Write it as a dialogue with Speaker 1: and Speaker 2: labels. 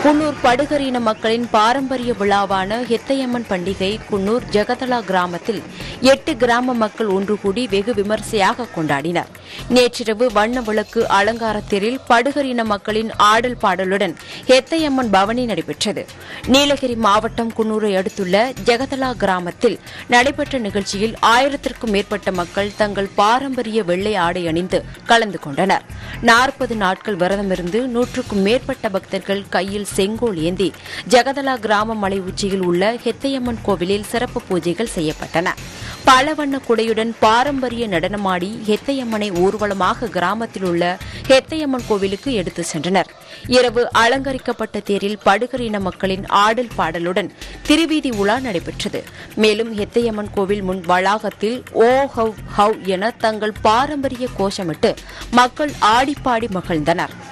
Speaker 1: குன்னூர் படுகரின மக்களின் பாரம்பரிய விழாவான ஹெத்தையம்மன் பண்டிகை குன்னூர் ஜெகதலா கிராமத்தில் எட்டு கிராம மக்கள் ஒன்று கூடி வெகு விமரிசையாக கொண்டாடினர் நேற்றிரவு வண்ண விளக்கு அலங்கார தேரில் படுகரின மக்களின் ஆடல் பாடலுடன் ஹெத்தையம்மன் பவனி நடைபெற்றது நீலகிரி மாவட்டம் குன்னூரை அடுத்துள்ள ஜெகதலா கிராமத்தில் நடைபெற்ற நிகழ்ச்சியில் ஆயிரத்திற்கும் மேற்பட்ட மக்கள் தங்கள் பாரம்பரிய வெள்ளை ஆடை அணிந்து கலந்து கொண்டனர் நாற்பது நாட்கள் விரதமிருந்து நூற்றுக்கும் மேற்பட்ட பக்தர்கள் கையில் செங்கோல் ஏந்தி ஜெகதலா கிராம மலை உச்சியில் உள்ள ஹெத்தையம்மன் கோவிலில் சிறப்பு பூஜைகள் செய்யப்பட்டன பல வண்ண குடையுடன் பாரம்பரிய நடனமாடி ஹெத்தையம்மனை ஊர்வலமாக கிராமத்தில் உள்ள ஹெத்தையம்மன் கோவிலுக்கு எடுத்து சென்றனர் இரவு அலங்கரிக்கப்பட்ட தேரில் படுகரின மக்களின் ஆடல் பாடலுடன் திருவீதி உலா நடைபெற்றது மேலும் ஹெத்தையம்மன் கோவில் முன் வளாகத்தில் ஓ ஹவ் ஹவ் என தங்கள் பாரம்பரிய கோஷமிட்டு மக்கள் ஆடிப்பாடி மகிழ்ந்தனர்